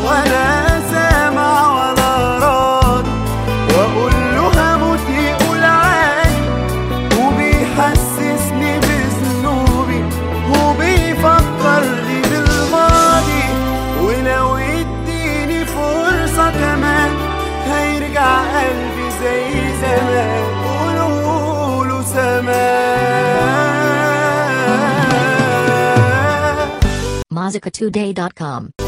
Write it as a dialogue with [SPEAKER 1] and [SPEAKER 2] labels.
[SPEAKER 1] ولا سامع ولا راد واقول له هموت يقول عادي وبيحسسني بذنوبي وبيفكرني بالماضي ولو اديني فرصة كمان هيرجع قلبي زي زمان قولوا سمان
[SPEAKER 2] Mozzica2day.com